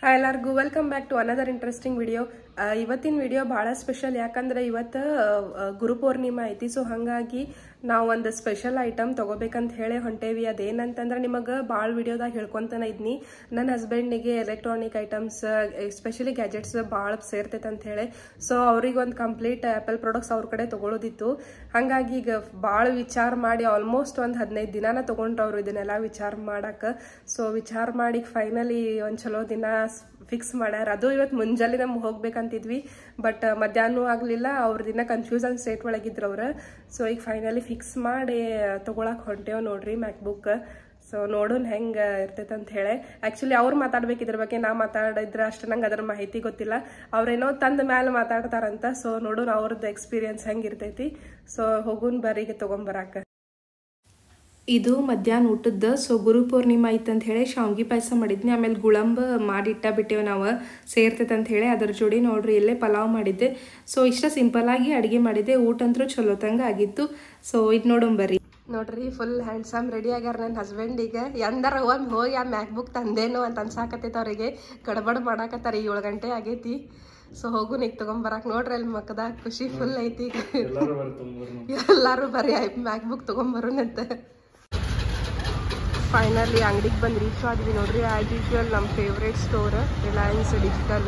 hi ಎಲ್ಲರಿಗೂ welcome back to another interesting video ಇವತ್ತಿನ video ಭಾಳ ಸ್ಪೆಷಲ್ ಯಾಕಂದ್ರೆ ಇವತ್ತು ಗುರು ಪೂರ್ಣಿಮಾ ಐತಿ ಸೊ ಹಾಗಾಗಿ ನಾವು ಒಂದು ಸ್ಪೆಷಲ್ ಐಟಮ್ ತಗೋಬೇಕಂತ ಹೇಳಿ ಹೊಂಟೇವಿ ಅದೇನಂತಂದ್ರೆ ನಿಮಗೆ ಭಾಳ ವಿಡಿಯೋದಾಗ ಹೇಳ್ಕೊಂತಾನೆ ಇದ್ನಿ ನನ್ನ ಹಸ್ಬೆಂಡಿಗೆ ಎಲೆಕ್ಟ್ರಾನಿಕ್ ಐಟಮ್ಸ್ ಎಸ್ಪೆಷಲಿ ಗ್ಯಾಜೆಟ್ಸ್ ಭಾಳ ಸೇರ್ತೈತೆ ಅಂತ ಹೇಳಿ ಸೊ ಅವ್ರಿಗೆ ಒಂದು ಕಂಪ್ಲೀಟ್ ಆ್ಯಪಲ್ ಪ್ರಾಡಕ್ಟ್ಸ್ ಅವ್ರ ಕಡೆ ತಗೊಳ್ಳೋದಿತ್ತು ಹಾಗಾಗಿ ಈಗ ಭಾಳ ವಿಚಾರ ಮಾಡಿ ಆಲ್ಮೋಸ್ಟ್ ಒಂದು ಹದಿನೈದು ದಿನಾನ ತೊಗೊಂಡ್ರು ಅವರು ಇದನ್ನೆಲ್ಲ ವಿಚಾರ ಮಾಡಕ್ಕೆ ಸೊ ವಿಚಾರ ಮಾಡಿ ಫೈನಲಿ ಒಂದು ಚಲೋ ದಿನ ಫಿಕ್ಸ್ ಮಾಡ್ಯಾರ ಅದು ಇವತ್ತು ಮುಂಜಾನೆ ನಮ್ಗೆ ಹೋಗ್ಬೇಕಂತಿದ್ವಿ ಬಟ್ ಮಧ್ಯಾಹ್ನ ಆಗಲಿಲ್ಲ ಅವ್ರ ದಿನ ಕನ್ಫ್ಯೂಸನ್ ಸ್ಟೇಟ್ ಒಳಗಿದ್ರು ಅವ್ರು ಸೊ ಈಗ ಫೈನಲಿ ಫಿಕ್ಸ್ ಮಾಡಿ ತೊಗೊಳಕ್ಕೆ ಹೊಂಟೇವ್ ನೋಡ್ರಿ ಮ್ಯಾಕ್ಬುಕ್ ಸೊ ನೋಡೋಣ ಹೆಂಗೆ ಇರ್ತೈತೆ ಅಂತ ಹೇಳಿ ಆ್ಯಕ್ಚುಲಿ ಅವ್ರು ಮಾತಾಡ್ಬೇಕು ಇದ್ರ ಬಗ್ಗೆ ನಾ ಮಾತಾಡಿದ್ರೆ ಅಷ್ಟು ನಂಗೆ ಅದ್ರ ಮಾಹಿತಿ ಗೊತ್ತಿಲ್ಲ ಅವ್ರೇನೋ ತಂದ ಮ್ಯಾಲೆ ಮಾತಾಡ್ತಾರಂತ ಸೊ ನೋಡೋಣ ಅವ್ರದ್ದು ಎಕ್ಸ್ಪೀರಿಯನ್ಸ್ ಹೆಂಗೆ ಇರ್ತೈತಿ ಸೊ ಹೋಗೋಣ ಬರೀಗೆ ತೊಗೊಂಬರಾಕ ಇದು ಮಧ್ಯಾಹ್ನ ಊಟದ ಸೊ ಗುರು ಪೂರ್ಣಿಮಾ ಅಂತ ಹೇಳಿ ಶಾವ್ಗಿ ಪಾಯಸ ಮಾಡಿದ್ನಿ ಆಮೇಲೆ ಗುಳಂಬ ಮಾಡಿಟ್ಟ ಬಿಟ್ಟೇವೆ ನಾವು ಸೇರ್ತೈತೆ ಅಂತ ಹೇಳಿ ಅದ್ರ ಜೋಡಿ ನೋಡ್ರಿ ಇಲ್ಲೇ ಪಲಾವ್ ಮಾಡಿದ್ದೆ ಸೊ ಇಷ್ಟ ಸಿಂಪಲ್ಲಾಗಿ ಅಡುಗೆ ಮಾಡಿದ್ದೆ ಊಟ ಅಂತೂ ಚಲೋ ತಂಗ ಆಗಿತ್ತು ಸೊ ಇದು ನೋಡೋಣ ಬರ್ರಿ ನೋಡ್ರಿ ಫುಲ್ ಹ್ಯಾಂಡ್ಸಮ್ ರೆಡಿ ಆಗ್ಯಾರ ನನ್ನ ಹಸ್ಬೆಂಡಿಗೆ ಎಂದಾರ ಒಮ್ಮೆ ಹೋಗಿ ಆ ಮ್ಯಾಕ್ ಬುಕ್ ತಂದೇನೋ ಅಂತ ಅನ್ಸಾಕತ್ತೈತೆ ಅವ್ರಿಗೆ ಗಡಬಡ ಮಾಡಾಕತ್ತಾರ ಏಳು ಗಂಟೆ ಆಗೈತಿ ಸೊ ಹೋಗು ನೀಗ್ ತಗೊಂಬರಕ್ ನೋಡ್ರಿ ಅಲ್ಲಿ ಮಕ್ಕದಾಗ ಖುಷಿ ಫುಲ್ ಐತಿ ಎಲ್ಲಾರು ಬರೀ ಮ್ಯಾಕ್ ಬುಕ್ ತಗೊಂಬರೋಣಂತ ಫೈನಲಿ ಅಂಗಡಿಗೆ ಬಂದು ರೀಚ್ ಆದ್ವಿ ನೋಡ್ರಿ ಆ್ಯಸ್ ಯೂಶ್ವಲ್ ನಮ್ಮ ಫೇವ್ರೇಟ್ ಸ್ಟೋರ್ ರಿಲಯನ್ಸ್ ಡಿಜಿಟಲ್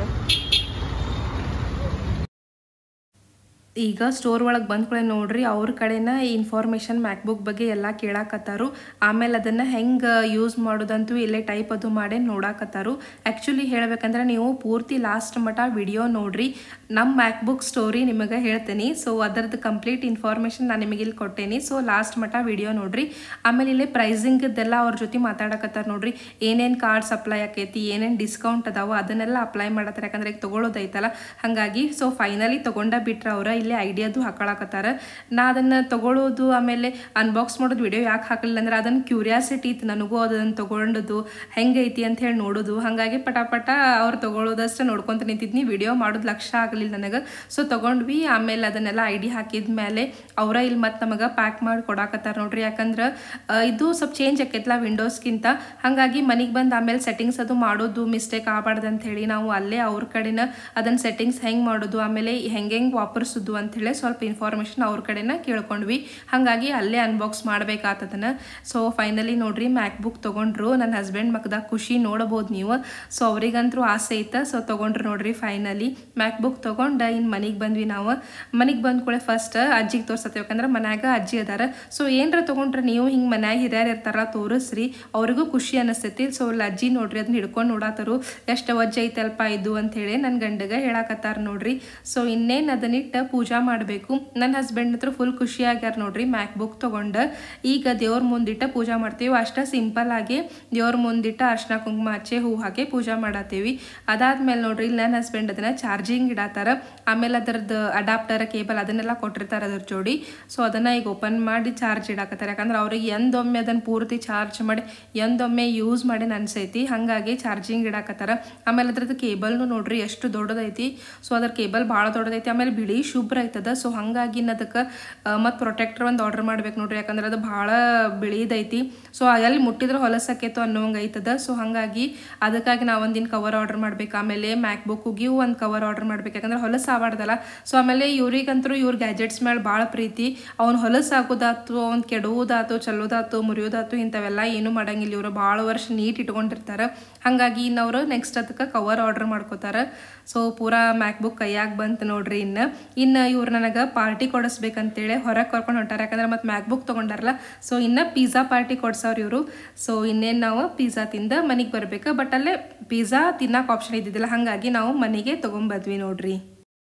ಈಗ ಸ್ಟೋರ್ ಒಳಗೆ ಬಂದ್ಕೊಳ್ಳೆ ನೋಡ್ರಿ ಅವ್ರ ಕಡೆನ ಈ ಇನ್ಫಾರ್ಮೇಷನ್ ಮ್ಯಾಕ್ಬುಕ್ ಬಗ್ಗೆ ಎಲ್ಲ ಕೇಳಾಕತ್ತಾರು ಆಮೇಲೆ ಅದನ್ನು ಹೆಂಗೆ ಯೂಸ್ ಮಾಡೋದಂತೂ ಇಲ್ಲೇ ಟೈಪ್ ಅದು ಮಾಡೇ ನೋಡಾಕತ್ತಾರು ಆ್ಯಕ್ಚುಲಿ ಹೇಳ್ಬೇಕಂದ್ರೆ ನೀವು ಪೂರ್ತಿ ಲಾಸ್ಟ್ ಮಟ ವಿಡಿಯೋ ನೋಡ್ರಿ ನಮ್ಮ ಮ್ಯಾಕ್ಬುಕ್ ಸ್ಟೋರಿ ನಿಮಗೆ ಹೇಳ್ತೀನಿ ಸೊ ಅದರದ್ದು ಕಂಪ್ಲೀಟ್ ಇನ್ಫಾರ್ಮೇಷನ್ ನಾನು ನಿಮಗೆ ಇಲ್ಲಿ ಕೊಟ್ಟೇನಿ ಸೊ ಲಾಸ್ಟ್ ಮಟ ವಿಡಿಯೋ ನೋಡ್ರಿ ಆಮೇಲೆ ಇಲ್ಲಿ ಪ್ರೈಸಿಂಗ್ದೆಲ್ಲ ಅವ್ರ ಜೊತೆ ಮಾತಾಡಕತ್ತಾರ ನೋಡ್ರಿ ಏನೇನು ಕಾರ್ಡ್ಸ್ ಅಪ್ಲೈ ಆಕೈತಿ ಏನೇನು ಡಿಸ್ಕೌಂಟ್ ಅದಾವ ಅದನ್ನೆಲ್ಲ ಅಪ್ಲೈ ಮಾಡತ್ತಾರ ಯಾಕಂದ್ರೆ ಈಗ ತೊಗೊಳೋದೈತಲ್ಲ ಹಾಗಾಗಿ ಸೊ ಫೈನಲಿ ತೊಗೊಂಡ ಬಿಟ್ರೆ ಅವ್ರ ಇಲ್ಲೇ ಐಡಿಯಾದು ಹಾಕೊಳಕತ್ತಾರ ನಾ ಅದನ್ನು ತಗೊಳ್ಳೋದು ಆಮೇಲೆ ಅನ್ಬಾಕ್ಸ್ ಮಾಡೋದು ವಿಡಿಯೋ ಯಾಕೆ ಹಾಕಲಿಲ್ಲ ಅಂದ್ರೆ ಅದನ್ನು ಕ್ಯೂರಿಯಾಸಿಟಿ ಇತ್ತು ನನಗೂ ಅದನ್ನು ತೊಗೊಂಡದು ಹೆಂಗೈತಿ ಅಂತ ಹೇಳಿ ನೋಡೋದು ಹಾಗಾಗಿ ಪಟಾಪಟ ಅವ್ರು ತೊಗೊಳೋದಷ್ಟು ನೋಡ್ಕೊಂತ ನಿಂತಿದ್ನಿ ವಿಡಿಯೋ ಮಾಡೋದು ಲಕ್ಷ ಆಗಲಿಲ್ಲ ನನಗೆ ಸೊ ತೊಗೊಂಡ್ವಿ ಆಮೇಲೆ ಅದನ್ನೆಲ್ಲ ಐಡಿ ಹಾಕಿದ ಮೇಲೆ ಅವರ ಇಲ್ಲಿ ಮತ್ತೆ ನಮಗೆ ಪ್ಯಾಕ್ ಮಾಡಿ ಕೊಡಾಕತ್ತಾರ ನೋಡ್ರಿ ಯಾಕಂದ್ರೆ ಇದು ಸ್ವಲ್ಪ ಚೇಂಜ್ ಆಕೈತಲ್ಲ ವಿಂಡೋಸ್ಗಿಂತ ಹಾಗಾಗಿ ಮನೆಗೆ ಬಂದು ಆಮೇಲೆ ಸೆಟ್ಟಿಂಗ್ಸ್ ಅದು ಮಾಡೋದು ಮಿಸ್ಟೇಕ್ ಆಗಬಾರ್ದು ಅಂತ ಹೇಳಿ ನಾವು ಅಲ್ಲೇ ಅವ್ರ ಕಡೆನ ಅದನ್ನ ಸೆಟ್ಟಿಂಗ್ಸ್ ಹೆಂಗೆ ಮಾಡೋದು ಆಮೇಲೆ ಹೆಂಗೆ ಹೆಂಗೆ ವಾಪರಿಸೋದು ಅಂಥೇಳಿ ಸ್ವಲ್ಪ ಇನ್ಫಾರ್ಮೇಷನ್ ಅವ್ರ ಕಡೆನ ಕೇಳ್ಕೊಂಡ್ವಿ ಹಾಗಾಗಿ ಅಲ್ಲೇ ಅನ್ಬಾಕ್ಸ್ ಮಾಡ್ಬೇಕಾಗ್ತದನ್ನ ಸೊ ಫೈನಲಿ ನೋಡ್ರಿ ಮ್ಯಾಕ್ ಬುಕ್ ತೊಗೊಂಡ್ರು ನನ್ನ ಹಸ್ಬೆಂಡ್ ಮಕ್ಕದಾಗ ಖುಷಿ ನೋಡಬಹುದು ನೀವು ಸೊ ಅವ್ರಿಗಂತೂ ಆಸೆ ಐತೆ ಸೊ ತೊಗೊಂಡ್ರು ನೋಡ್ರಿ ಫೈನಲಿ ಮ್ಯಾಕ್ ಬುಕ್ ತೊಗೊಂಡು ಇನ್ನು ಮನೆಗೆ ಬಂದ್ವಿ ನಾವು ಮನೆಗೆ ಬಂದ ಕೂಡ ಫಸ್ಟ್ ಅಜ್ಜಿಗೆ ತೋರ್ಸತ್ತೇವೆ ಯಾಕಂದ್ರೆ ಮನ್ಯಾಗ ಅಜ್ಜಿ ಅದಾರ ಸೊ ಏನರ ತೊಗೊಂಡ್ರೆ ನೀವು ಹಿಂಗೆ ಮನ್ಯಾಗ ಹಿರಿಯರು ಇರ್ತಾರ ತೋರಿಸ್ರಿ ಅವ್ರಿಗೂ ಖುಷಿ ಅನಿಸ್ತೈತಿ ಸೊ ಅಲ್ಲಿ ಅಜ್ಜಿ ನೋಡ್ರಿ ಅದನ್ನ ಹಿಡ್ಕೊಂಡು ನೋಡಾತರು ಎಷ್ಟು ವಜ್ಜೆ ಐತಲ್ಪ ಇದು ಅಂತೇಳಿ ನನ್ನ ಗಂಡಗೆ ಹೇಳಾಕತ್ತಾರ ನೋಡ್ರಿ ಸೊ ಇನ್ನೇನು ಅದನ್ನಿಟ್ಟು ಪೂಜಾ ಮಾಡಬೇಕು ನನ್ನ ಹಸ್ಬೆಂಡ್ ಹತ್ರ ಫುಲ್ ಖುಷಿ ಆಗ್ಯಾರ ನೋಡ್ರಿ ಮ್ಯಾಕ್ ಬುಕ್ ತೊಗೊಂಡು ಈಗ ದೇವ್ರ ಮುಂದಿಟ್ಟ ಪೂಜಾ ಮಾಡ್ತೀವಿ ಅಷ್ಟ ಸಿಂಪಲ್ ಆಗಿ ದೇವ್ರ ಮುಂದಿಟ್ಟ ಅರ್ಶಿನ ಕುಂಕುಮ ಹಚ್ಚಿ ಹೂ ಹಾಕಿ ಪೂಜಾ ಮಾಡತ್ತೀವಿ ಅದಾದ್ಮೇಲೆ ನೋಡ್ರಿ ಇಲ್ಲಿ ನನ್ನ ಹಸ್ಬೆಂಡ್ ಅದನ್ನ ಚಾರ್ಜಿಂಗ್ ಇಡತ್ತಾರ ಆಮೇಲೆ ಅದರದ್ದು ಅಡಾಪ್ಟರ್ ಕೇಬಲ್ ಅದನ್ನೆಲ್ಲ ಕೊಟ್ಟಿರ್ತಾರೆ ಅದ್ರ ಜೋಡಿ ಸೊ ಅದನ್ನ ಈಗ ಓಪನ್ ಮಾಡಿ ಚಾರ್ಜ್ ಇಡಾಕತ್ತಾರೆ ಯಾಕಂದ್ರೆ ಅವ್ರಿಗೆ ಎಂದೊಮ್ಮೆ ಅದನ್ನ ಪೂರ್ತಿ ಚಾರ್ಜ್ ಮಾಡಿ ಎಂದೊಮ್ಮೆ ಯೂಸ್ ಮಾಡಿ ಅನ್ಸೈತಿ ಹಾಗಾಗಿ ಚಾರ್ಜಿಂಗ್ ಇಡಾಕತ್ತಾರ ಆಮೇಲೆ ಅದ್ರದ್ದು ಕೇಬಲ್ನು ನೋಡ್ರಿ ಎಷ್ಟು ದೊಡ್ಡದೈತಿ ಸೊ ಅದ್ರ ಕೇಬಲ್ ಭಾಳ ದೊಡ್ಡದೈತಿ ಆಮೇಲೆ ಬಿಳಿ ಶುಭ್ರ ಐತದ ಸೊ ಹಾಗಾಗಿ ಅದಕ್ಕೆ ಮತ್ತು ಪ್ರೊಟೆಕ್ಟರ್ ಒಂದು ಆರ್ಡರ್ ಮಾಡ್ಬೇಕು ನೋಡ್ರಿ ಯಾಕಂದ್ರೆ ಅದು ಭಾಳ ಬಿಳಿದೈತಿ ಸೊ ಎಲ್ಲಿ ಮುಟ್ಟಿದ್ರೆ ಹೊಲಸಕ್ಕೇತು ಅನ್ನೋಂಗೆ ಐತದ ಸೊ ಹಾಗಾಗಿ ಅದಕ್ಕಾಗಿ ನಾವು ಒಂದಿನ ಕವರ್ ಆರ್ಡರ್ ಮಾಡ್ಬೇಕು ಆಮೇಲೆ ಮ್ಯಾಕ್ ಬುಕ್ಕಿಗೂ ಒಂದು ಕವರ್ ಆರ್ಡರ್ ಮಾಡ್ಬೇಕು ಯಾಕಂದ್ರೆ ಹೊಲಸು ಆಬಾರ್ದಲ್ಲ ಸೊ ಆಮೇಲೆ ಇವ್ರಿಗಂತೂ ಇವ್ರ ಗ್ಯಾಜೆಟ್ಸ್ ಮೇಲೆ ಭಾಳ ಪ್ರೀತಿ ಅವ್ನು ಹೊಲಸು ಹಾಕೋದಾತು ಅವ್ನು ಕೆಡುವುದಾತು ಚಲ್ಲೋದಾತು ಮುರಿಯೋದಾತು ಇಂಥವೆಲ್ಲ ಏನು ಮಾಡಂಗಿಲ್ಲ ಇವರು ಭಾಳ ವರ್ಷ ನೀಟ್ ಇಟ್ಕೊಂಡಿರ್ತಾರೆ ಹಾಗಾಗಿ ಇನ್ನವರು ನೆಕ್ಸ್ಟ್ ಅದಕ್ಕೆ ಕವರ್ ಆರ್ಡರ್ ಮಾಡ್ಕೋತಾರೆ ಸೊ ಪೂರಾ ಮ್ಯಾಕ್ ಬುಕ್ ಕೈಯಾಗ ಬಂತು ನೋಡ್ರಿ ಇನ್ನು ಇನ್ನು ಇವ್ರು ನನಗೆ ಪಾರ್ಟಿ ಕೊಡಿಸ್ಬೇಕಂತೇಳಿ ಹೊರಗೆ ಕರ್ಕೊಂಡು ಹೊಂಟಾರೆ ಯಾಕಂದ್ರೆ ಮತ್ತು ಮ್ಯಾಕ್ ಬುಕ್ ತೊಗೊಂಡಾರಲ್ಲ ಸೊ ಇನ್ನು ಪಿಜ್ಜಾ ಪಾರ್ಟಿ ಕೊಡ್ಸವ್ರು ಇವರು ಸೊ ಇನ್ನೇನು ನಾವು ಪಿಜ್ಜಾ ತಿಂದ ಮನೆಗೆ ಬರ್ಬೇಕು ಬಟ್ ಅಲ್ಲೇ ಪಿಜ್ಜಾ ತಿನ್ನಕ್ಕೆ ಆಪ್ಷನ್ ಇದ್ದಿದ್ದಿಲ್ಲ ಹಾಗಾಗಿ ನಾವು ಮನೆಗೆ ತೊಗೊಂಬದ್ವಿ ನೋಡ್ರಿ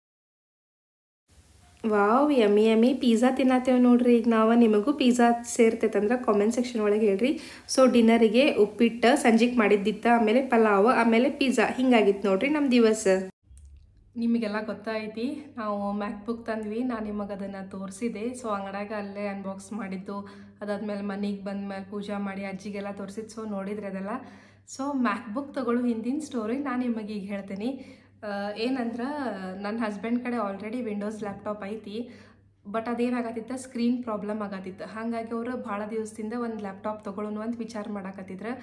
ವಾವ್ ಯಮ್ಮಿ ಯಮ್ಮಿ ಪಿಜ್ಜಾ ತಿನ್ನತ್ತೇವೆ ನೋಡ್ರಿ ಈಗ ನಾವು ನಿಮಗೂ ಪಿಜ್ಜಾ ಸೇರ್ತೈತೆ ಅಂದ್ರೆ ಕಾಮೆಂಟ್ ಸೆಕ್ಷನ್ ಒಳಗೆ ಹೇಳ್ರಿ ಸೊ ಡಿನ್ನರಿಗೆ ಉಪ್ಪಿಟ್ಟು ಸಂಜೆಗೆ ಮಾಡಿದ್ದಿತ್ತ ಆಮೇಲೆ ಪಲಾವ್ ಆಮೇಲೆ ಪಿಜ್ಜಾ ಹಿಂಗಾಗಿತ್ತು ನೋಡ್ರಿ ನಮ್ಮ ದಿವಸ ನಿಮಗೆಲ್ಲ ಗೊತ್ತಾಯ್ತಿ ನಾವು ಮ್ಯಾಕ್ ಬುಕ್ ತಂದ್ವಿ ನಾನು ನಿಮಗೆ ಅದನ್ನು ತೋರಿಸಿದೆ ಸೊ ಅಂಗಡ್ಯಾಗ ಅಲ್ಲೇ ಅನ್ಬಾಕ್ಸ್ ಮಾಡಿದ್ದು ಅದಾದ್ಮೇಲೆ ಮನೆಗೆ ಬಂದ್ಮೇಲೆ ಪೂಜಾ ಮಾಡಿ ಅಜ್ಜಿಗೆಲ್ಲ ತೋರಿಸಿದ್ದು ಸೊ ನೋಡಿದ್ರೆ ಅದೆಲ್ಲ ಸೊ ಮ್ಯಾಕ್ ಬುಕ್ ತಗೊಳ್ಳೋ ಹಿಂದಿನ ಸ್ಟೋರಿ ನಾನು ನಿಮಗೆ ಈಗ ಹೇಳ್ತೀನಿ ಏನಂದ್ರೆ ನನ್ನ ಹಸ್ಬೆಂಡ್ ಕಡೆ ಆಲ್ರೆಡಿ ವಿಂಡೋಸ್ ಲ್ಯಾಪ್ಟಾಪ್ ಐತಿ ಬಟ್ ಅದೇನಾಗತ್ತಿತ್ತು ಸ್ಕ್ರೀನ್ ಪ್ರಾಬ್ಲಮ್ ಆಗತ್ತಿತ್ತು ಹಾಗಾಗಿ ಅವರು ಭಾಳ ದಿವಸದಿಂದ ಒಂದು ಲ್ಯಾಪ್ಟಾಪ್ ತೊಗೊಳ್ಳೋಣ ಅಂತ ವಿಚಾರ ಮಾಡಾಕತ್ತಿದ್ರು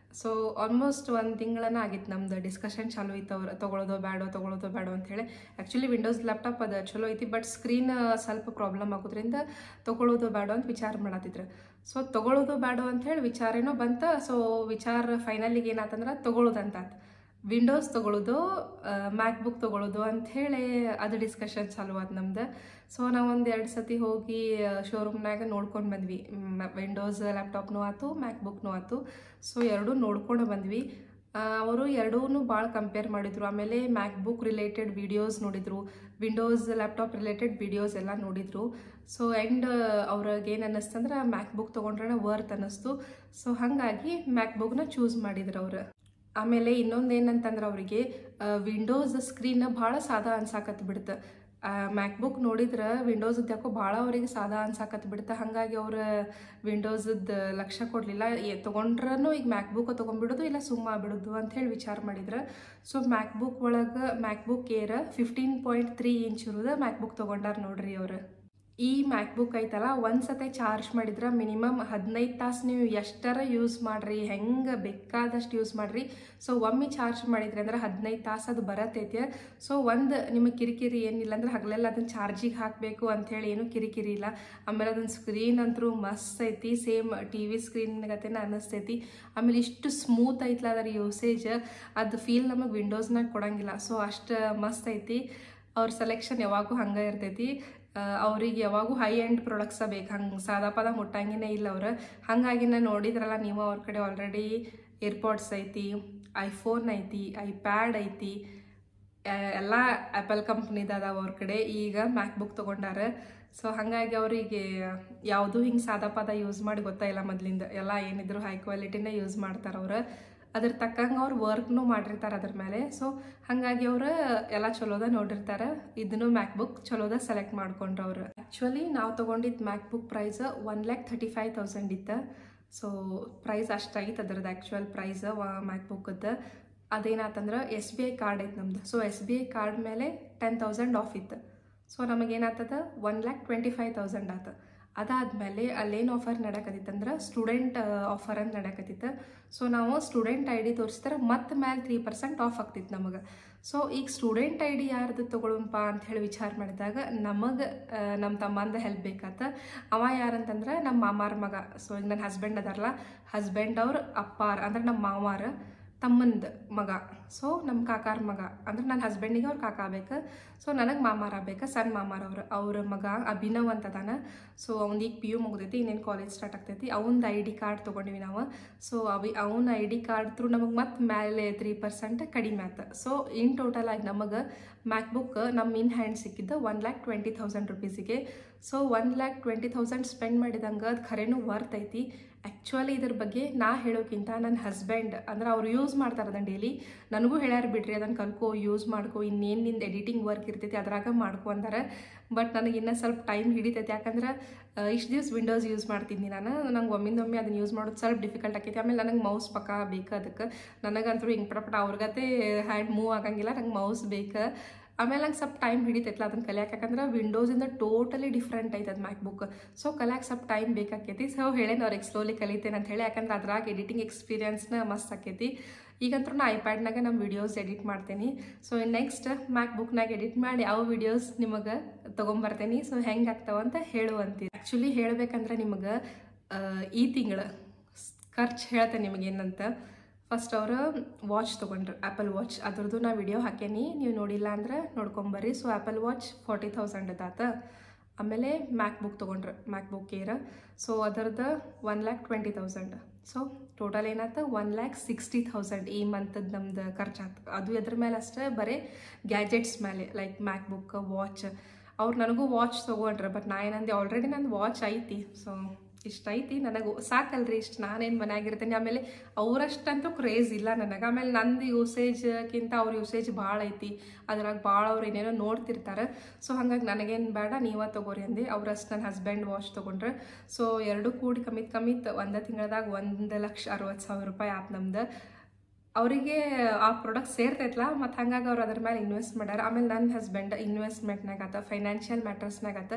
ಸೊ ಆಲ್ಮೋಸ್ಟ್ ಒಂದು ತಿಂಗಳನ್ನ ಆಗಿತ್ತು ನಮ್ದು ಡಿಸ್ಕಷನ್ ಚಾಲು ಇತ್ತು ಅವ್ರು ತೊಗೊಳೋದು ಬೇಡೋ ತೊಗೊಳೋದು ಬೇಡೋ ಅಂತೇಳಿ ಆ್ಯಕ್ಚುಲಿ ವಿಂಡೋಸ್ ಲ್ಯಾಪ್ಟಾಪ್ ಅದು ಚಲೋ ಐತಿ ಬಟ್ ಸ್ಕ್ರೀನ್ ಸ್ವಲ್ಪ ಪ್ರಾಬ್ಲಮ್ ಆಗೋದ್ರಿಂದ ತೊಗೊಳೋದು ಬೇಡೋ ಅಂತ ವಿಚಾರ ಮಾಡತ್ತಿದ್ರು ಸೊ ತೊಗೊಳೋದು ಬೇಡೋ ಅಂಥೇಳಿ ವಿಚಾರ ಏನೋ ಬಂತ ಸೊ ವಿಚಾರ ಫೈನಲಿಗೆ ಏನಾತಂದ್ರೆ ತೊಗೊಳೋದಂತ ವಿಂಡೋಸ್ ತೊಗೊಳೋದು ಮ್ಯಾಕ್ಬುಕ್ ತೊಗೊಳೋದು ಅಂಥೇಳಿ ಅದು ಡಿಸ್ಕಷನ್ ಚಾಲು ಆದ್ ನಮ್ದು ಸೊ ನಾವು ಒಂದು ಎರಡು ಸತಿ ಹೋಗಿ ಶೋರೂಮ್ನಾಗ ನೋಡ್ಕೊಂಡು ಬಂದ್ವಿ ವಿಂಡೋಸ್ ಲ್ಯಾಪ್ಟಾಪ್ನೂ ಆಯ್ತು ಮ್ಯಾಕ್ಬುಕ್ನೂ ಆಯ್ತು ಸೊ ಎರಡೂ ನೋಡ್ಕೊಂಡು ಬಂದ್ವಿ ಅವರು ಎರಡೂ ಭಾಳ ಕಂಪೇರ್ ಮಾಡಿದ್ರು ಆಮೇಲೆ ಮ್ಯಾಕ್ಬುಕ್ ರಿಲೇಟೆಡ್ ವಿಡಿಯೋಸ್ ನೋಡಿದ್ರು ವಿಂಡೋಸ್ ಲ್ಯಾಪ್ಟಾಪ್ ರಿಲೇಟೆಡ್ ವಿಡಿಯೋಸ್ ಎಲ್ಲ ನೋಡಿದ್ರು ಸೊ ಆ್ಯಂಡ್ ಅವ್ರಿಗೆ ಏನು ಅನ್ನಿಸ್ತಂದ್ರೆ ಮ್ಯಾಕ್ಬುಕ್ ತೊಗೊಂಡ್ರೆ ವರ್ತ್ ಅನ್ನಿಸ್ತು ಸೊ ಹಾಗಾಗಿ ಮ್ಯಾಕ್ಬುಕ್ನ ಚೂಸ್ ಮಾಡಿದ್ರು ಅವ್ರು ಆಮೇಲೆ ಇನ್ನೊಂದು ಏನಂತಂದ್ರೆ ಅವರಿಗೆ ವಿಂಡೋಸ್ ಸ್ಕ್ರೀನ್ ಭಾಳ ಸಾದಾ ಅನ್ಸಾಕತ್ ಬಿಡ್ತು ಮ್ಯಾಕ್ಬುಕ್ ನೋಡಿದ್ರೆ ವಿಂಡೋಸ್ ಯಾಕೋ ಭಾಳ ಅವರಿಗೆ ಸಾದಾ ಅನ್ಸಾಕತ್ ಬಿಡ್ತ ಹಾಗಾಗಿ ಅವ್ರ ವಿಂಡೋಸದ ಲಕ್ಷ್ಯ ಕೊಡಲಿಲ್ಲ ತೊಗೊಂಡ್ರೂ ಈಗ ಮ್ಯಾಕ್ಬುಕ್ ತೊಗೊಂಡ್ಬಿಡೋದು ಇಲ್ಲ ಸುಮ್ಮ ಬಿಡೋದು ಅಂತ ಹೇಳಿ ವಿಚಾರ ಮಾಡಿದ್ರೆ ಸೊ ಮ್ಯಾಕ್ಬುಕ್ ಒಳಗೆ MacBook Air fifteen point three inch ಇರೋದು ಮ್ಯಾಕ್ಬುಕ್ ತೊಗೊಂಡಾರ ನೋಡ್ರಿ ಅವ್ರು ಈ ಮ್ಯಾಕ್ಬುಕ್ ಐತಲ್ಲ ಒಂದು ಸತೆ ಚಾರ್ಜ್ ಮಾಡಿದ್ರೆ ಮಿನಿಮಮ್ ಹದಿನೈದು ತಾಸು ನೀವು ಎಷ್ಟರ ಯೂಸ್ ಮಾಡಿರಿ ಹೆಂಗೆ ಬೇಕಾದಷ್ಟು ಯೂಸ್ ಮಾಡಿರಿ ಸೊ ಒಮ್ಮೆ ಚಾರ್ಜ್ ಮಾಡಿದ್ರಿ ಅಂದ್ರೆ ಹದಿನೈದು ತಾಸು ಅದು ಬರತೈತೆ ಸೊ ಒಂದು ನಿಮಗೆ ಕಿರಿಕಿರಿ ಏನಿಲ್ಲ ಅಂದ್ರೆ ಹಗಲೆಲ್ಲ ಅದನ್ನು ಚಾರ್ಜಿಗೆ ಹಾಕಬೇಕು ಅಂಥೇಳಿ ಏನು ಕಿರಿಕಿರಿ ಇಲ್ಲ ಆಮೇಲೆ ಅದನ್ನ ಸ್ಕ್ರೀನ್ ಅಂತೂ ಮಸ್ತ್ ಐತಿ ಸೇಮ್ ಟಿ ವಿ ಸ್ಕ್ರೀನ್ ಗತೆನ ಅನ್ನಿಸ್ತೈತಿ ಆಮೇಲೆ ಇಷ್ಟು ಸ್ಮೂತ್ ಐತ್ಲ ಅದರ ಯೂಸೇಜ್ ಅದು ಫೀಲ್ ನಮಗೆ ವಿಂಡೋಸ್ನಾಗ ಕೊಡಂಗಿಲ್ಲ ಸೊ ಅಷ್ಟು ಮಸ್ತ್ ಐತಿ ಅವ್ರ ಸೆಲೆಕ್ಷನ್ ಯಾವಾಗೂ ಹಂಗೆ ಇರ್ತೈತಿ ಅವ್ರಿಗೆ ಯಾವಾಗೂ ಹೈ ಎಂಡ್ ಪ್ರಾಡಕ್ಟ್ಸ ಬೇಕು ಹಂಗೆ ಸಾದಾ ಪದ ಮುಟ್ಟಂಗಿನೇ ಇಲ್ಲ ಅವ್ರು ಹಾಗಾಗಿ ನಾನು ನೋಡಿದ್ರಲ್ಲ ನೀವು ಅವ್ರ ಕಡೆ ಆಲ್ರೆಡಿ ಏರ್ಪಾಡ್ಸ್ ಐತಿ ಐಫೋನ್ ಐತಿ ಐಪ್ಯಾಡ್ ಐತಿ ಎಲ್ಲ ಆ್ಯಪಲ್ ಕಂಪ್ನಿದ ಅದಾವ ಅವ್ರ ಕಡೆ ಈಗ ಮ್ಯಾಕ್ಬುಕ್ ತೊಗೊಂಡಾರ ಸೊ ಹಾಗಾಗಿ ಅವರಿಗೆ ಯಾವುದು ಹಿಂಗೆ ಸಾದಾ ಪದ ಯೂಸ್ ಮಾಡಿ ಗೊತ್ತಾಯಿಲ್ಲ ಮೊದಲಿಂದ ಎಲ್ಲ ಏನಿದ್ರು ಹೈ ಕ್ವಾಲಿಟಿನೇ ಯೂಸ್ ಮಾಡ್ತಾರೆ ಅವ್ರು ಅದ್ರ ತಕ್ಕಂಗೆ ಅವ್ರು ವರ್ಕ್ನು ಮಾಡಿರ್ತಾರೆ ಅದ್ರ ಮೇಲೆ ಸೊ ಹಾಗಾಗಿ ಅವ್ರು ಎಲ್ಲ ಚಲೋದ ನೋಡಿರ್ತಾರೆ ಇದನ್ನು ಮ್ಯಾಕ್ಬುಕ್ ಚಲೋದ ಸೆಲೆಕ್ಟ್ ಮಾಡ್ಕೊಂಡ್ರು ಅವ್ರು ಆ್ಯಕ್ಚುಲಿ ನಾವು ತೊಗೊಂಡಿದ್ದು MacBook price one lakh thirty five thousand ಇತ್ತು ಸೊ ಪ್ರೈಸ್ ಅಷ್ಟೈತೆ ಅದ್ರದ್ದು ಆ್ಯಕ್ಚುಯಲ್ ಪ್ರೈಸ್ ಮ್ಯಾಕ್ಬುಕ್ಕದ್ದು ಅದೇನಾತಂದ್ರೆ ಎಸ್ ಬಿ ಐ ಕಾರ್ಡ್ ಐತೆ ನಮ್ದು so S B I card ಮೇಲೆ ಟೆನ್ ತೌಸಂಡ್ ಆಫ್ ಇತ್ತು ಸೊ ನಮಗೇನಾಗ್ತದ one lakh twenty five thousand ಆತ ಅದಾದಮೇಲೆ ಅಲ್ಲೇನು ಆಫರ್ ನಡಕತ್ತಿತ್ತಂದ್ರೆ ಸ್ಟೂಡೆಂಟ್ ಆಫರ್ ಅಂತ ನಡಕತ್ತಿತ್ತು ಸೊ ನಾವು ಸ್ಟೂಡೆಂಟ್ ಐ ಡಿ ತೋರಿಸಿದ್ರೆ ಮತ್ತೆ ಮೇಲೆ ತ್ರೀ ಪರ್ಸೆಂಟ್ ಆಫ್ ಆಗ್ತಿತ್ತು ನಮಗೆ ಸೊ ಈಗ ಸ್ಟೂಡೆಂಟ್ ಐ ಡಿ ಯಾರ್ದು ತೊಗೊಳಂಪ ಅಂತ ಹೇಳಿ ವಿಚಾರ ಮಾಡಿದಾಗ ನಮಗೆ ನಮ್ಮ ತಮ್ಮಂದ ಹೆಲ್ಪ್ ಬೇಕಾತ ಅವ ಯಾರಂತಂದ್ರೆ ನಮ್ಮ ಮಾಮಾರ ಮಗ ಸೊ ಈಗ ನನ್ನ ಹಸ್ಬೆಂಡ್ ಅದಾರಲ್ಲ ಹಸ್ಬೆಂಡ್ ಅವ್ರ ಅಪ್ಪಾರ ಅಂದ್ರೆ ನಮ್ಮ ಮಾವಾರ ತಮ್ಮಂದ ಮಗ ಸೊ ನಮ್ಮ ಕಾಕಾರ ಮಗ ಅಂದ್ರೆ ನನ್ನ ಹಸ್ಬೆಂಡಿಗೆ ಅವ್ರ ಕಾಕ ಬೇಕು ಸೊ ನನಗೆ ಮಾಮಾರ ಬೇಕು ಸಣ್ಣ ಮಾಮಾರ ಅವ್ರು ಅವ್ರ ಮಗ ಅಭಿನವ್ ಅಂತ ಅದಾನ ಸೊ ಅವ್ನು ಈಗ ಪಿ ಯು ಮುಗ್ದೈತಿ ಇನ್ನೇನು ಕಾಲೇಜ್ ಸ್ಟಾರ್ಟ್ ಆಗ್ತೈತಿ ಅವ್ನದು ಐ ಡಿ ಕಾರ್ಡ್ ತೊಗೊಂಡಿವಿ ನಾವು ಸೊ ಅವಿ ಅವ್ನ ಐ ಡಿ ಕಾರ್ಡ್ ತ್ರೂ ನಮಗೆ ಮತ್ತೆ ಮೇಲೆ ತ್ರೀ ಪರ್ಸೆಂಟ್ ಕಡಿಮೆ ಆಯ್ತು ಸೊ ಇನ್ ಟೋಟಲ್ ಆಗಿ ನಮಗೆ ಮ್ಯಾಕ್ಬುಕ್ ನಮ್ಮ ಇನ್ ಹ್ಯಾಂಡ್ ಸಿಕ್ಕಿದ್ದು ಒನ್ ಲ್ಯಾಕ್ ಟ್ವೆಂಟಿ ತೌಸಂಡ್ ರುಪೀಸಿಗೆ so one lakh twenty thousand spend ಮಾಡಿದಂಗೆ ಅದು ಖರೇನೂ ವರ್ತ್ ಐತಿ ಆ್ಯಕ್ಚುಲಿ ಇದ್ರ ಬಗ್ಗೆ ನಾ ಹೇಳೋಕ್ಕಿಂತ ನನ್ನ ಹಸ್ಬೆಂಡ್ ಅಂದ್ರೆ ಅವ್ರು ಯೂಸ್ ಮಾಡ್ತಾರೆ ಅದನ್ನು ಡೈಲಿ ನನಗೂ ಹೇಳ್ಯಾರ ಬಿಡ್ರಿ ಅದನ್ನು ಕಲ್ಕೋ ಯೂಸ್ ಮಾಡ್ಕೋ ಇನ್ನೇನು ನಿಂದು ಎಡಿಟಿಂಗ್ ವರ್ಕ್ ಇರ್ತೈತಿ ಅದ್ರಾಗ ಮಾಡ್ಕೊ ಅಂತಾರೆ ಬಟ್ ನನಗೆ ಇನ್ನೂ ಸ್ವಲ್ಪ ಟೈಮ್ ಹಿಡಿತೈತಿ ಯಾಕಂದ್ರೆ ಇಷ್ಟು ದಿವ್ಸ ವಿಂಡೋಸ್ ಯೂಸ್ ಮಾಡ್ತಿದ್ನಿ ನಾನು ನಂಗೆ ಒಮ್ಮಿಂದೊಮ್ಮೆ ಅದನ್ನ ಯೂಸ್ ಮಾಡೋದು ಸ್ವಲ್ಪ ಡಿಫಿಕಲ್ಟ್ ಆಕೈತಿ ಆಮೇಲೆ ನನಗೆ ಮೌಸ್ ಪಕ್ಕ ಬೇಕು ಅದಕ್ಕೆ ನನಗಂತೂ ಹಿಂಗೆ ಪಟಪಟ ಅವ್ರಿಗತೆ ಹ್ಯಾಂಡ್ ಮೂವ್ ಆಗಂಗಿಲ್ಲ ನಂಗೆ ಮೌಸ್ ಬೇಕು ಆಮೇಲೆ ನಂಗೆ ಸ್ವಲ್ಪ ಟೈಮ್ ಹಿಡಿತೈತಲ್ಲ ಅದನ್ನ ಕಲಿಯಾಕೆ ಯಾಕಂದ್ರೆ ವಿಂಡೋಸಿಂದ ಟೋಟಲಿ ಡಿಫ್ರೆಂಟ್ ಐತೆ ಅದು ಮ್ಯಾಕ್ಬುಕ್ ಸೊ ಕಲಿಯಾಕೆ ಸ್ವಲ್ಪ ಟೈಮ್ ಬೇಕಾಕೈತಿ ಸೊ ಹೇಳೇನು ಅವ್ರಿಗೆ ಸ್ಲೋಲಿ ಕಲಿತೇನೆ ಅಂತ ಹೇಳಿ ಯಾಕಂದ್ರೆ ಅದ್ರಾಗ ಎಡಿಟಿಂಗ್ ಎಕ್ಸ್ಪೀರಿಯನ್ಸ್ನ ಮಸ್ತ್ ಆಕೈತಿ ಈಗಂತೂ ನಾ ಐಪ್ಯಾಡ್ನಾಗ ನಮ್ಮ ವಿಡಿಯೋಸ್ ಎಡಿಟ್ ಮಾಡ್ತೇನೆ ಸೊ ನೆಕ್ಸ್ಟ್ ಮ್ಯಾಕ್ ಬುಕ್ನಾಗ ಎಡಿಟ್ ಮಾಡಿ ಯಾವ ವಿಡಿಯೋಸ್ ನಿಮಗೆ ತೊಗೊಂಬರ್ತೇನೆ ಸೊ ಹೆಂಗೆ ಆಗ್ತಾವ ಅಂತ ಹೇಳುವಂತೀರಿ ಆ್ಯಕ್ಚುಲಿ ಹೇಳ್ಬೇಕಂದ್ರೆ ನಿಮಗೆ ಈ ತಿಂಗಳು ಖರ್ಚು ಹೇಳ್ತೇನೆ ನಿಮಗೇನಂತ ಫಸ್ಟ್ ಅವರು ವಾಚ್ ತೊಗೊಂಡ್ರು ಆ್ಯಪಲ್ ವಾಚ್ ಅದ್ರದ್ದು ನಾ ವಿಡಿಯೋ ಹಾಕೇನಿ ನೀವು ನೋಡಿಲ್ಲ ಅಂದ್ರೆ ನೋಡ್ಕೊಂಬರ್ರಿ so Apple watch forty thousand ಅದಾತ ಆಮೇಲೆ ಮ್ಯಾಕ್ ಬುಕ್ ತೊಗೊಂಡ್ರು ಮ್ಯಾಕ್ ಬುಕ್ ಏರ ಸೊ ಅದರದ್ದು one lakh twenty thousand so total ಏನಾಯ್ತು ಒನ್ ಲ್ಯಾಕ್ ಸಿಕ್ಸ್ಟಿ ತೌಸಂಡ್ ಈ ಮಂತದ್ದು ನಮ್ದು ಖರ್ಚಾಯ್ತು ಅದು ಎದ್ರ ಮೇಲೆ ಅಷ್ಟೇ ಬರೀ ಗ್ಯಾಜೆಟ್ಸ್ ಮೇಲೆ ಲೈಕ್ ಮ್ಯಾಕ್ ಬುಕ್ ವಾಚ್ ಅವ್ರು ನನಗೂ ವಾಚ್ ತೊಗೊಂಡ್ರೆ ಬಟ್ ನಾ ಏನಂದೆ ಆಲ್ರೆಡಿ ನಂದು ವಾಚ್ ಐತಿ ಸೊ ಇಷ್ಟ ಐತಿ ನನಗೆ ಸಾಕಲ್ರಿ ಇಷ್ಟು ನಾನೇನು ಮನ್ಯಾಗಿರ್ತೀನಿ ಆಮೇಲೆ ಅವರಷ್ಟಂತೂ ಕ್ರೇಜ್ ಇಲ್ಲ ನನಗೆ ಆಮೇಲೆ ನಂದು ಯೂಸೇಜ್ಗಿಂತ ಅವ್ರ ಯೂಸೇಜ್ ಭಾಳ ಐತಿ ಅದ್ರಾಗ ಭಾಳ ಅವ್ರು ಏನೇನೋ ನೋಡ್ತಿರ್ತಾರೆ ಸೊ ಹಾಗಾಗಿ ನನಗೇನು ಬೇಡ ನೀವೇ ತೊಗೋರಿ ಅಂದೆ ಅವ್ರಷ್ಟು ನನ್ನ ಹಸ್ಬೆಂಡ್ ವಾಚ್ ತೊಗೊಂಡ್ರೆ ಸೊ ಎರಡು ಕೂಡಿ ಕಮ್ಮಿತ್ ಕಮ್ಮಿತ್ ಒಂದೇ ತಿಂಗಳದಾಗ ಒಂದು ಲಕ್ಷ ಅರವತ್ತು ಸಾವಿರ ರೂಪಾಯಿ ಆತು ನಮ್ದು ಅವರಿಗೆ ಆ ಪ್ರಾಡಕ್ಟ್ ಸೇರ್ತೈತಲ್ಲ ಮತ್ತು ಹಂಗಾಗಿ ಅವ್ರು ಅದ್ರ ಮೇಲೆ ಇನ್ವೆಸ್ಟ್ ಮಾಡ್ಯಾರ ಆಮೇಲೆ ನನ್ನ ಹಸ್ಬೆಂಡ್ ಇನ್ವೆಸ್ಟ್ಮೆಂಟ್ನಾಗ ಆತ ಫೈನಾನ್ಷಿಯಲ್ ಮ್ಯಾಟರ್ಸ್ನಾಗ ಆತ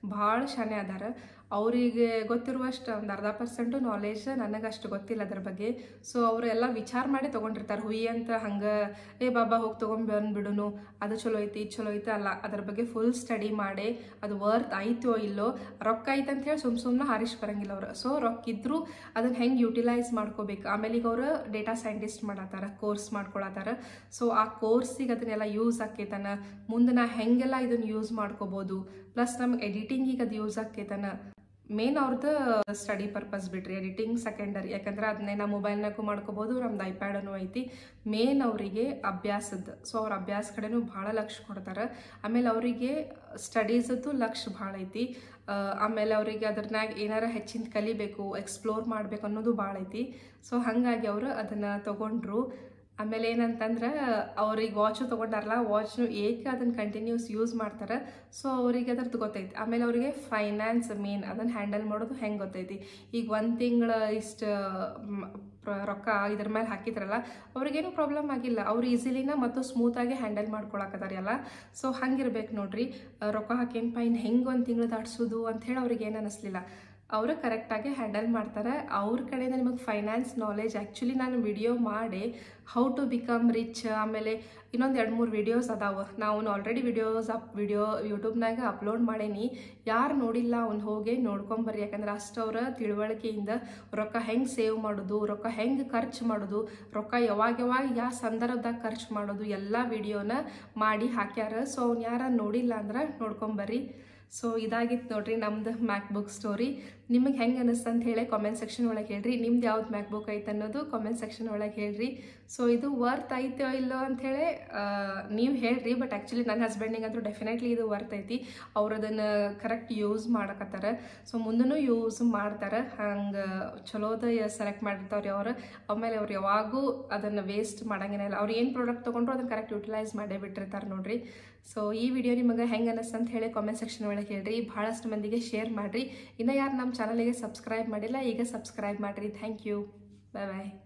ಭಾಳ ಶಾನೆ ಅದಾರ ಅವರಿಗೆ ಗೊತ್ತಿರುವಷ್ಟು ಒಂದು ಅರ್ಧ ಪರ್ಸೆಂಟು ನಾಲೆಜ್ ನನಗೆ ಅಷ್ಟು ಗೊತ್ತಿಲ್ಲ ಅದ್ರ ಬಗ್ಗೆ ಸೊ ಅವರು ಎಲ್ಲ ವಿಚಾರ ಮಾಡಿ ತೊಗೊಂಡಿರ್ತಾರೆ ಹುಯಿ ಅಂತ ಹಂಗೆ ಏ ಬಾಬಾ ಹೋಗಿ ತೊಗೊಂಡ್ ಬಂದ್ಬಿಡುನು ಅದು ಚಲೋ ಐತಿ ಇದು ಚಲೋ ಐತಿ ಅಲ್ಲ ಅದ್ರ ಬಗ್ಗೆ ಫುಲ್ ಸ್ಟಡಿ ಮಾಡಿ ಅದು ವರ್ತ್ ಐತೋ ಇಲ್ಲೋ ರೊಕ್ಕ ಐತೆ ಅಂತ ಹೇಳಿ ಸುಮ್ ಸುಮ್ಮನೆ ಹಾರಿಸ್ ಬರಂಗಿಲ್ಲ ಅವ್ರು ಸೊ ರೊಕ್ಕ ಇದ್ರು ಅದನ್ನ ಹೆಂಗೆ ಯುಟಿಲೈಸ್ ಮಾಡ್ಕೋಬೇಕು ಆಮೇಲೆ ಈಗ ಅವರು ಡೇಟಾ ಸೈಂಟಿಸ್ಟ್ ಮಾಡತ್ತಾರ ಕೋರ್ಸ್ ಮಾಡ್ಕೊಳತ್ತಾರ ಸೊ ಆ ಕೋರ್ಸಿಗೆ ಅದನ್ನೆಲ್ಲ ಯೂಸ್ ಆಕೈತನ ಮುಂದೆ ನಾ ಹೆಂಗೆಲ್ಲ ಇದನ್ನ ಯೂಸ್ ಮಾಡ್ಕೋಬೋದು ಪ್ಲಸ್ ನಮ್ಗೆ ಎಡಿಟಿಂಗಿಗೆ ಅದು ಯೂಸ್ ಆಕೈತನ ಮೇನ್ ಅವ್ರದ್ದು ಸ್ಟಡಿ ಪರ್ಪಸ್ ಬಿಡ್ರಿ ಎಡಿಟಿಂಗ್ ಸೆಕೆಂಡರಿ ಯಾಕಂದ್ರೆ ಅದನ್ನೇ ನಾವು ಮೊಬೈಲ್ನಾಗೂ ಮಾಡ್ಕೋಬೋದು ನಮ್ದು ಐಪ್ಯಾಡನು ಐತಿ ಮೇನ್ ಅವರಿಗೆ ಅಭ್ಯಾಸದ ಸೊ ಅವ್ರ ಅಭ್ಯಾಸ ಕಡೆನೂ ಭಾಳ ಲಕ್ಷ ಕೊಡ್ತಾರೆ ಆಮೇಲೆ ಅವರಿಗೆ ಸ್ಟಡೀಸದ್ದು ಲಕ್ಷ ಭಾಳ ಐತಿ ಆ, ಆಮೇಲೆ ಅವರಿಗೆ ಅದ್ರನ್ಯಾಗ ಏನಾರ ಹೆಚ್ಚಿನ ಕಲಿಬೇಕು ಎಕ್ಸ್ಪ್ಲೋರ್ ಮಾಡ್ಬೇಕು ಅನ್ನೋದು ಭಾಳ ಐತಿ ಸೊ ಹಾಗಾಗಿ ಅವರು ಅದನ್ನು ತಗೊಂಡ್ರು ಆಮೇಲೆ ಏನಂತಂದ್ರೆ ಅವ್ರಿಗೆ ವಾಚು ತೊಗೊಂಡಾರಲ್ಲ ವಾಚ್ನು ಏಕೆ ಅದನ್ನು ಕಂಟಿನ್ಯೂಸ್ ಯೂಸ್ ಮಾಡ್ತಾರೆ ಸೊ ಅವರಿಗೆ ಅದ್ರದ್ದು ಗೊತ್ತೈತಿ ಆಮೇಲೆ ಅವರಿಗೆ ಫೈನಾನ್ಸ್ ಮೇನ್ ಅದನ್ನು ಹ್ಯಾಂಡಲ್ ಮಾಡೋದು ಹೆಂಗೆ ಗೊತ್ತೈತಿ ಈಗ ಒಂದು ತಿಂಗಳ ಇಷ್ಟು ರೊಕ್ಕ ಇದ್ರ ಮೇಲೆ ಹಾಕಿದ್ರಲ್ಲ ಅವ್ರಿಗೇನು ಪ್ರಾಬ್ಲಮ್ ಆಗಿಲ್ಲ ಅವ್ರು ಈಸಿಲಿನ ಮತ್ತು ಸ್ಮೂತಾಗಿ ಹ್ಯಾಂಡಲ್ ಮಾಡ್ಕೊಳಕತ್ತಾರ ಎಲ್ಲ ಸೊ ಹಂಗಿರ್ಬೇಕು ನೋಡ್ರಿ ಆ, ರೊಕ್ಕ ಹಾಕೇನಪ್ಪ ಇನ್ನು ಹೆಂಗೆ ಒಂದು ತಿಂಗಳು ದಾಟ್ಸೋದು ಅಂತ ಹೇಳಿ ಅವ್ರಿಗೆ ಏನು ಅನ್ನಿಸ್ಲಿಲ್ಲ ಅವರು ಕರೆಕ್ಟಾಗಿ ಹ್ಯಾಂಡಲ್ ಮಾಡ್ತಾರೆ ಅವ್ರ ಕಡೆಯಿಂದ ನಿಮಗೆ ಫೈನಾನ್ಸ್ ನಾಲೆಜ್ ಆ್ಯಕ್ಚುಲಿ ನಾನು ವಿಡಿಯೋ ಮಾಡಿ ಹೌ ಟು ಬಿಕಮ್ ರಿಚ್ ಆಮೇಲೆ ಇನ್ನೊಂದು ಎರಡು ಮೂರು ವಿಡಿಯೋಸ್ ಅದಾವ ನಾವು ಆಲ್ರೆಡಿ ವಿಡಿಯೋಸ್ ಅಪ್ ವಿಡಿಯೋ ಯೂಟ್ಯೂಬ್ನಾಗ ಅಪ್ಲೋಡ್ ಮಾಡೇನಿ ಯಾರು ನೋಡಿಲ್ಲ ಅವ್ನು ಹೋಗಿ ನೋಡ್ಕೊಂಬರ್ರಿ ಯಾಕಂದ್ರೆ ಅಷ್ಟು ಅವರ ತಿಳುವಳಿಕೆಯಿಂದ ರೊಕ್ಕ ಹೆಂಗೆ ಸೇವ್ ಮಾಡೋದು ರೊಕ್ಕ ಹೆಂಗೆ ಖರ್ಚು ಮಾಡೋದು ರೊಕ್ಕ ಯಾವಾಗ ಯಾವಾಗ ಯಾವ ಸಂದರ್ಭದಾಗ ಖರ್ಚು ಮಾಡೋದು ಎಲ್ಲ ವಿಡಿಯೋನ ಮಾಡಿ ಹಾಕ್ಯಾರ ಸೊ ಅವ್ನು ಯಾರ ನೋಡಿಲ್ಲ ಅಂದ್ರೆ ನೋಡ್ಕೊಂಬರ್ರಿ ಸೊ ಇದಾಗಿತ್ತು ನೋಡ್ರಿ ನಮ್ದು ಮ್ಯಾಕ್ ಬುಕ್ ಸ್ಟೋರಿ ನಿಮಗೆ ಹೆಂಗೆ ಅನಿಸ್ತು ಅಂತ ಹೇಳಿ ಕಾಮೆಂಟ್ ಸೆಕ್ಷನ್ ಒಳಗೆ ಹೇಳ್ರಿ ನಿಮ್ದು ಯಾವ್ದು ಮ್ಯಾಕ್ ಬುಕ್ ಐತೆ ಅನ್ನೋದು ಕಾಮೆಂಟ್ ಸೆಕ್ಷನ್ ಒಳಗೆ ಹೇಳ್ರಿ ಸೊ ಇದು ವರ್ತ್ ಐತೋ ಇಲ್ಲೋ ಅಂಥೇಳಿ ನೀವು ಹೇಳ್ರಿ ಬಟ್ ಆ್ಯಕ್ಚುಲಿ ನನ್ನ ಹಸ್ಬೆಂಡಿಗೆ ಅಂತೂ ಡೆಫಿನೆಟ್ಲಿ ಇದು ವರ್ತ್ ಐತಿ ಅವ್ರು ಅದನ್ನು ಕರೆಕ್ಟ್ ಯೂಸ್ ಮಾಡಕತ್ತಾರ ಸೊ ಮುಂದೂ ಯೂಸ್ ಮಾಡ್ತಾರೆ ಹಂಗೆ ಚಲೋದ ಸೆಲೆಕ್ಟ್ ಮಾಡಿರ್ತಾವ್ರಿ ಅವ್ರು ಆಮೇಲೆ ಅವ್ರು ಯಾವಾಗೂ ಅದನ್ನು ವೇಸ್ಟ್ ಮಾಡಂಗೇನಿಲ್ಲ ಅವ್ರು ಏನು ಪ್ರಾಡಕ್ಟ್ ತೊಗೊಂಡ್ರು ಅದನ್ನು ಕರೆಕ್ಟ್ ಯುಟಿಲೈಸ್ ಮಾಡೇ ಬಿಟ್ಟಿರ್ತಾರೆ ನೋಡ್ರಿ ಸೊ ಈ ವಿಡಿಯೋ ನಿಮಗೆ ಹೆಂಗೆ ಅನಿಸ್ತು ಅಂತ ಹೇಳಿ ಕಾಮೆಂಟ್ ಸೆಕ್ಷನ್ ಒಳಗೆ ಹೇಳ್ರಿ ಭಾಳಷ್ಟು ಮಂದಿಗೆ ಶೇರ್ ಮಾಡಿರಿ ಇನ್ನು ಯಾರು ನಮ್ಮ ಚಾನಲಿಗೆ ಸಬ್ಸ್ಕ್ರೈಬ್ ಮಾಡಿಲ್ಲ ಈಗ ಸಬ್ಸ್ಕ್ರೈಬ್ ಮಾಡಿರಿ ಥ್ಯಾಂಕ್ ಯು ಬಾಯ್ ಬಾಯ್